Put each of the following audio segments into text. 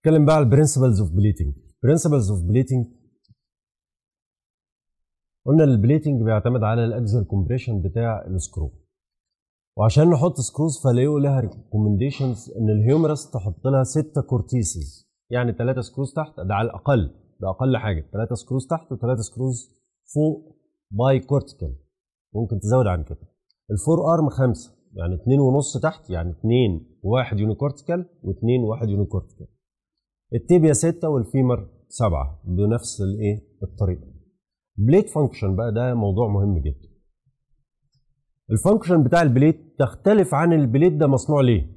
نتكلم بقى على البرنسبلز اوف بليتنج برنسبلز اوف بليتنج قلنا البليتنج بيعتمد على الاكزل كومبريشن بتاع السكرو وعشان نحط سكروز فلاقوا لها ريكومنديشنز ان الهيومرس تحط لها 6 كورتيسز يعني 3 سكروز تحت ده على الاقل ده اقل حاجه 3 سكروز تحت و3 سكروز فوق باي كورتيكال ممكن تزود عن كده الفور ارم خمسه يعني 2 ونص تحت يعني 2 وواحد يونيكورتيكال و2 وواحد يونيكورتيكال التيبيا 6 والفيمر 7 بنفس الايه الطريقه بليت فانكشن بقى ده موضوع مهم جدا الفانكشن بتاع البليت تختلف عن البليت ده مصنوع ليه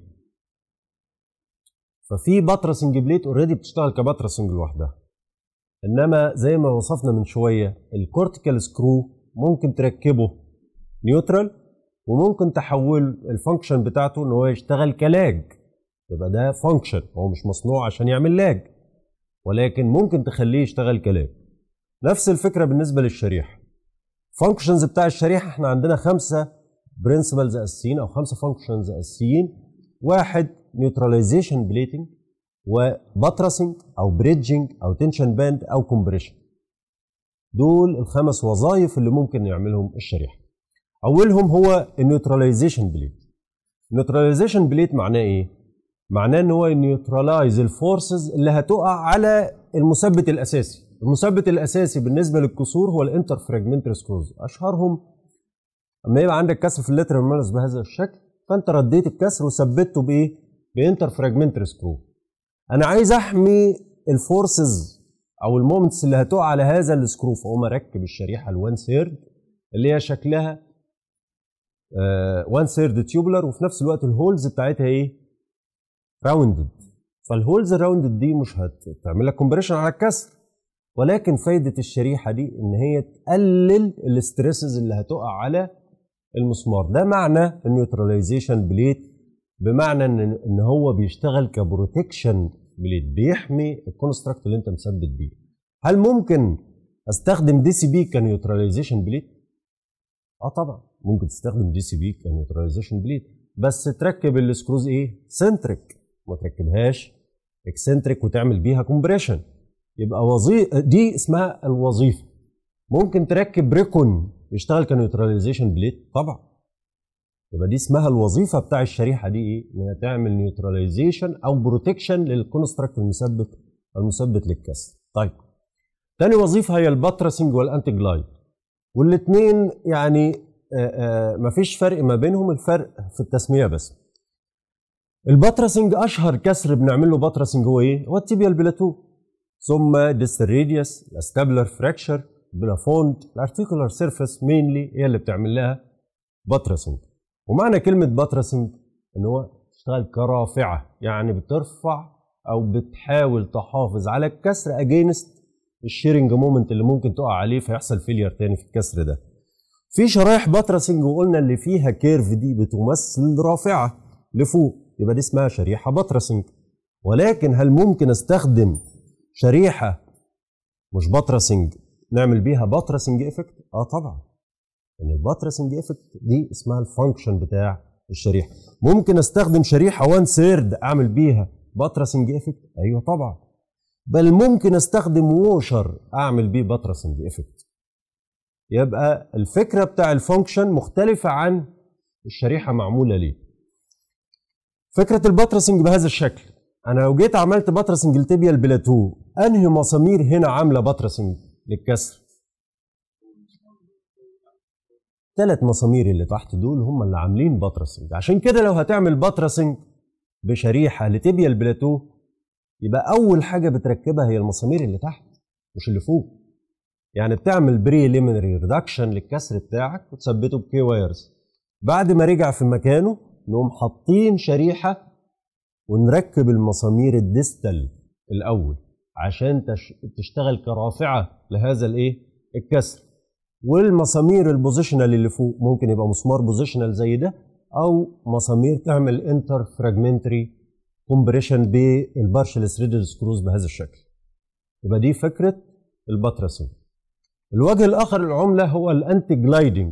ففي باترسنج بليت اوريدي بتشتغل كباترسنج لوحدها انما زي ما وصفنا من شويه الكورتيكال سكرو ممكن تركبه نيوترال وممكن تحول الفانكشن بتاعته ان هو يشتغل كلاج يبقى ده فانكشن هو مش مصنوع عشان يعمل لاج ولكن ممكن تخليه يشتغل كلاج نفس الفكره بالنسبه للشريحه فانكشنز بتاع الشريحه احنا عندنا خمسه برنسبلز اساسيين او خمسه فانكشنز اساسيين واحد نيوتراليزيشن بليتنج وباترسنج او بريدجنج او تنشن باند او كومبريشن دول الخمس وظائف اللي ممكن يعملهم الشريحه اولهم هو النيوتراليزيشن بليت النيوتراليزيشن بليت معناه ايه معناه ان هو نيوتراليز الفورسز اللي هتقع على المثبت الاساسي المثبت الاساسي بالنسبه للكسور هو الانتر فراجمنتري سكروز اشهرهم اما يبقى عندك كسر في اللتر الملس بهذا الشكل فانت رديت الكسر وثبته بايه بانتر فراجمنتري سكرو انا عايز احمي الفورسز او المومنتس اللي هتقع على هذا السكرو فاقوم اركب الشريحه الوان سيرد اللي هي شكلها 1 سيرد تيوبلر وفي نفس الوقت الهولز بتاعتها ايه راوندد فالهولز الراوندد دي مش هتعمل لك كومبريشن على الكسر ولكن فايده الشريحه دي ان هي تقلل الاستريسز اللي هتقع على المسمار ده معنى النيوتراليزيشن بليت بمعنى ان ان هو بيشتغل كبروتكشن بليت بيحمي الكونستراكت اللي انت مثبت بيه هل ممكن استخدم دي سي بي كنيوتراليزيشن بليت اه طبعا ممكن تستخدم دي سي بي كنيوتراليزيشن بليت بس تركب السكروز ايه سنتريك ما تركبهاش اكسنتريك وتعمل بيها كومبريشن يبقى وظيفه دي اسمها الوظيفه ممكن تركب ريكون يشتغل كنيوتراليزيشن بليت طبعا يبقى دي اسمها الوظيفه بتاع الشريحه دي ايه ان هي تعمل نيوتراليزيشن او بروتكشن للكونستراكت المثبت المثبت للكسر طيب تاني وظيفه هي الباترسنج والانتي جلايد والاثنين يعني مفيش فرق ما بينهم الفرق في التسميه بس الباترسنج اشهر كسر بنعمل له باترسنج هو ايه هو التيبيال بلاتو ثم ديستال راديوس الاستابلر فراكشر بلافوند الارتيكولار سيرفيس مينلي هي اللي بتعمل لها باترسنج ومعنى كلمه باترسنج ان هو تشتغل كرافعه يعني بترفع او بتحاول تحافظ على الكسر اجينست الشيرنج مومنت اللي ممكن تقع عليه فيحصل فيلير تاني في الكسر ده في شرايح باترسنج وقلنا اللي فيها كيرف دي بتمثل رافعه لفوق يبقى دي اسمها شريحه باترسنج ولكن هل ممكن استخدم شريحه مش باترسنج نعمل بيها باترسنج افكت اه طبعا ان يعني الباترسنج افكت دي اسمها الفانكشن بتاع الشريحه ممكن استخدم شريحه 1 سيرد اعمل بيها باترسنج افكت ايوه طبعا بل ممكن استخدم ووشر اعمل بيه باترسنج افكت يبقى الفكره بتاع الفانكشن مختلفه عن الشريحه معموله ليه فكره الباترسنج بهذا الشكل انا لو جيت عملت باترسنج لتبيا البلاتو انهي مسامير هنا عامله باترسنج للكسر ثلاث مسامير اللي تحت دول هم اللي عاملين باترسنج عشان كده لو هتعمل باترسنج بشريحه لتبيا البلاتو يبقى اول حاجه بتركبها هي المسامير اللي تحت مش اللي فوق يعني بتعمل بريليمينري ريدكشن للكسر بتاعك وتثبته بكي وايرز بعد ما رجع في مكانه نقوم حاطين شريحه ونركب المسامير الديستال الاول عشان تشتغل كرافعه لهذا الايه الكسر والمسامير البوزيشنال اللي فوق ممكن يبقى مسمار بوزيشنال زي ده او مسامير تعمل انتر فراجمنتري كومبريشن بالبارشل ثريدد سكروز بهذا الشكل يبقى دي فكره الباترسنج الوجه الاخر العمله هو الانتي جلايدنج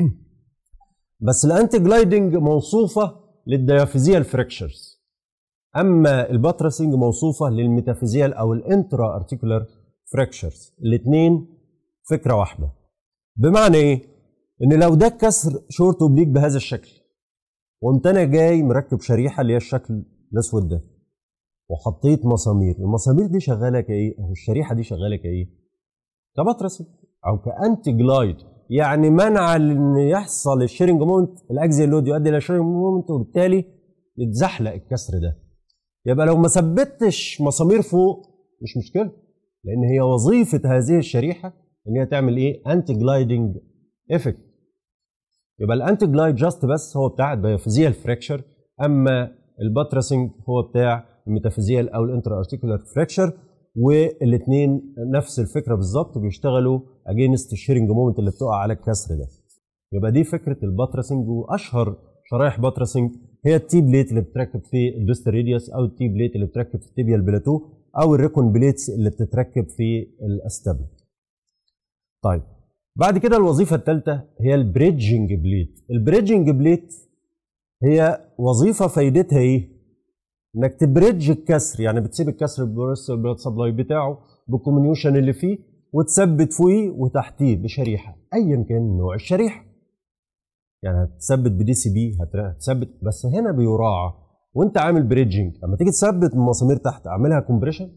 بس الانتي جلايدنج موصوفه للديافيزيال فريكشرز اما الباترسنج موصوفه للميتافيزيال او الانترا ارتيكولار فراكشرز الاثنين فكره واحده بمعنى ايه ان لو ده كسر شورت اوبليك بهذا الشكل وقمت انا جاي مركب شريحه اللي هي الشكل الاسود ده وحطيت مسامير المسامير دي شغاله كايه او الشريحه دي شغاله كايه كباترسنج او كانتي جلايد يعني منع ان يحصل الشيرنج مومنت الاكزيال لود يؤدي الى شيرنج مومنت وبالتالي يتزحلق الكسر ده يبقى لو ما ثبتش مسامير فوق مش مشكله لان هي وظيفه هذه الشريحه ان هي تعمل ايه انتي جلايدنج افكت يبقى الانتي جلايد جاست بس هو بتاع البيوفيزيال فريكشر اما الباترسنج هو بتاع الميتافيزيال او الانتر ارتيكولار فريكشر والاثنين نفس الفكره بالظبط بيشتغلوا اجينست الشيرنج مومنت اللي بتقع على الكسر ده يبقى دي فكره الباترسنج واشهر شرايح باترسنج هي التي بليت اللي بتركب في البيستر ريديوس او التي بليت اللي بتركب في التيبيال بلاتو او الريكون بليتس اللي بتتركب في الاستابل طيب بعد كده الوظيفه الثالثه هي البريدجنج بليت البريدجنج بليت هي وظيفه فايدتها ايه انك تبريدج الكسر يعني بتسيب الكسر البلاد سبلاي بتاعه بالكوميونيوشن اللي فيه وتثبت فوقيه وتحتيه بشريحه ايا كان نوع الشريحه يعني هتثبت بدي سي بي هتثبت بس هنا بيراعى وانت عامل بريدجنج لما تيجي تثبت المسامير تحت اعملها كومبريشن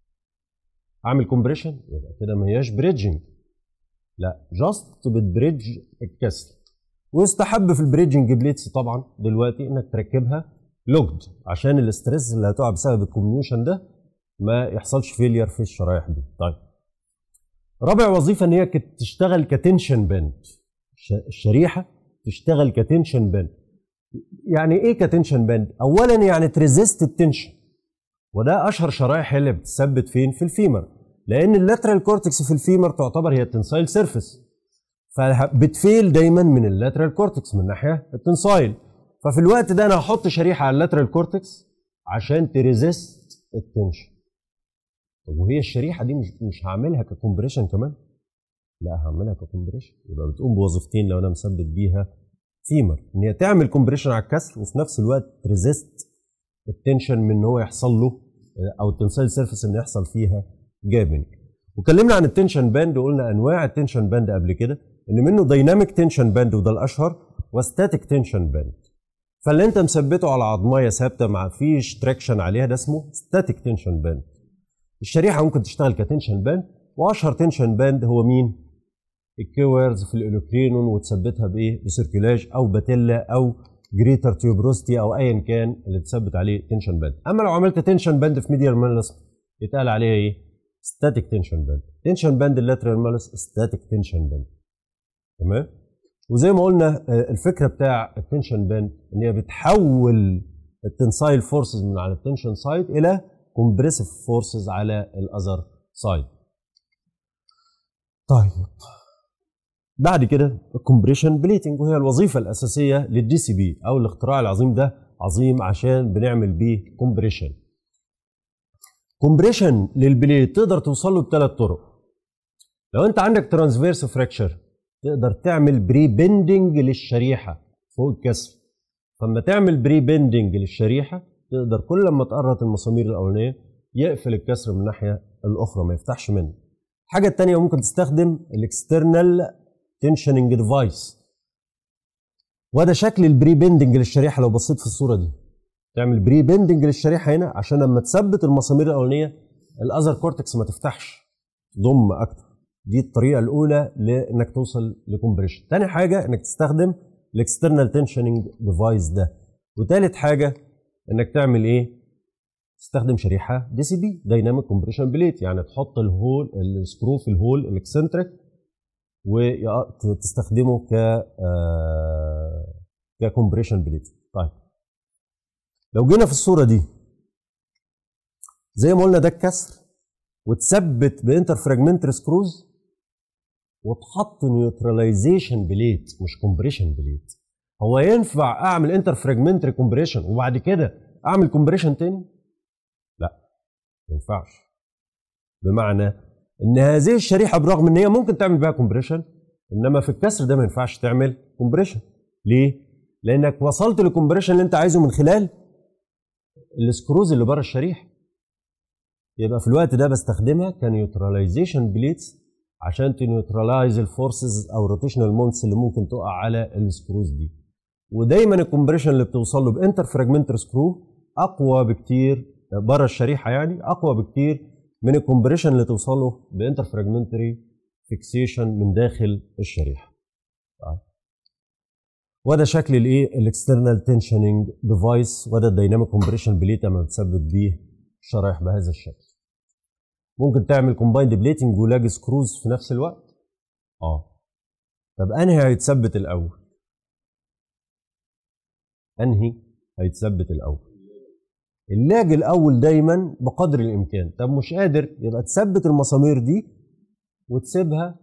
اعمل كومبريشن يبقى كده ما هياش بريدجنج لا جاست بتبريدج الكسر ويستحب في البريدجنج بليتس طبعا دلوقتي انك تركبها لوجد عشان الاسترس اللي هتقع بسبب الكوميونيوشن ده ما يحصلش فيلير في الشرايح دي طيب رابع وظيفه ان هي تشتغل كتنشن باند الشريحه تشتغل كتنشن باند يعني ايه كتنشن باند اولا يعني تريزيست التنشن وده اشهر شرايح اللي بتثبت فين في الفيمر لان اللاترال كورتكس في الفيمر تعتبر هي التنسايل سيرفيس فبتفيل دايما من اللاترال كورتكس من ناحيه التنسايل ففي الوقت ده انا هحط شريحه على اللاترال كورتكس عشان تريزيست التنشن طب وهي الشريحه دي مش مش هعملها ككمبريشن كمان لا هعملها ككمبريشن يبقى بتقوم بوظيفتين لو انا مثبت بيها فيمر ان هي تعمل كومبريشن على الكسر وفي نفس الوقت تريزيست التنشن من ان هو يحصل له او التنسايل سيرفيس ان يحصل فيها جابنج وكلمنا عن التنشن باند وقلنا انواع التنشن باند قبل كده ان منه دايناميك تنشن باند وده الاشهر وستاتيك تنشن باند فاللي انت مثبته على عظمايه ثابته ما فيش تراكشن عليها ده اسمه ستاتيك تنشن باند الشريحه ممكن تشتغل كتنشن باند واشهر تنشن باند هو مين الكيورز في الالوكرينون وتثبتها بايه بسيركيلاج او باتيلا او جريتر تيوبروستي او ايا كان اللي تثبت عليه تنشن باند اما لو عملت تنشن باند في ميديال مالس يتقال عليها ايه ستاتيك تنشن باند تنشن باند اللاترال مالس ستاتيك تنشن باند تمام وزي ما قلنا الفكره بتاع التنشن باند ان هي بتحول التنسايل فورسز من على التنشن سايد الى كومبريسيف فورسز على الاذر سايد طيب بعد كده الكومبريشن بليتنج وهي الوظيفه الاساسيه للدي سي بي او الاختراع العظيم ده عظيم عشان بنعمل بيه كومبريشن كومبريشن للبليت تقدر توصل له بثلاث طرق لو انت عندك ترانسفيرس فراكشر تقدر تعمل بري بندنج للشريحه فوق الكسر فلما تعمل بري بندنج للشريحه تقدر كل ما تقرط المسامير الاولانيه يقفل الكسر من الناحيه الاخرى ما يفتحش منه الحاجه الثانيه ممكن تستخدم الاكسترنال تنشننج ديفايس وده شكل البري بندنج للشريحه لو بصيت في الصوره دي تعمل بري بندنج للشريحه هنا عشان لما تثبت المسامير الاولانيه الاذر كورتكس ما تفتحش ضم اكتر دي الطريقه الاولى لانك توصل لكمبريشن تاني حاجه انك تستخدم الاكسترنال تنشننج ديفايس ده وتالت حاجه انك تعمل ايه تستخدم شريحه دي سي بي دايناميك كومبريشن بليت يعني تحط الهول السكرو في الهول الاكسنتريك وتستخدمه ك ككومبريشن بليت طيب لو جينا في الصوره دي زي ما قلنا ده الكسر وتثبت بانتر فراجمنتري سكروز وتحط نيوتراليزيشن بليت مش كومبريشن بليت هو ينفع اعمل انتر فراجمنتري كومبريشن وبعد كده اعمل كومبريشن تاني لا ما ينفعش بمعنى ان هذه الشريحه برغم ان هي ممكن تعمل بها كومبريشن انما في الكسر ده ما ينفعش تعمل كومبريشن ليه لانك وصلت للكومبريشن اللي انت عايزه من خلال السكروز اللي بره الشريحه يبقى في الوقت ده بستخدمها كنيوتراليزيشن بليتس عشان تنيوترلايز الفورسز او الروتيشنال مونتس اللي ممكن تقع على السكروز دي ودايما الكومبريشن اللي بتوصل له بانتر فراجمنتر سكرو اقوى بكتير بره الشريحه يعني اقوى بكتير من الكومبريشن اللي توصل له بانتر فراجمنتري فيكسيشن من داخل الشريحه وده شكل الايه الاكسترنال تنشننج ديفايس وده الديناميك كومبريشن بليت لما بتثبت بيه شرايح بهذا الشكل ممكن تعمل كومبايند بليتنج ولاج سكروز في نفس الوقت اه طب انهي هيتثبت الاول انهي هيتثبت الاول اللاج الاول دايما بقدر الامكان طب مش قادر يبقى تثبت المسامير دي وتسيبها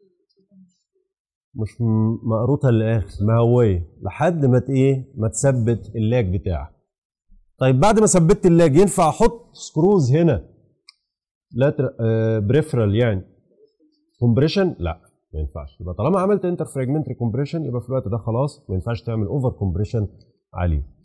مش مقروطه للاخر مهويه لحد ما ايه ما تثبت اللاج بتاعك طيب بعد ما ثبتت اللاج ينفع احط سكروز هنا لاتر آه بريفرال يعني كومبريشن لا ما ينفعش يبقى طالما عملت انتر فراجمنتري كومبريشن يبقى في الوقت ده خلاص ما ينفعش تعمل اوفر كومبريشن عليه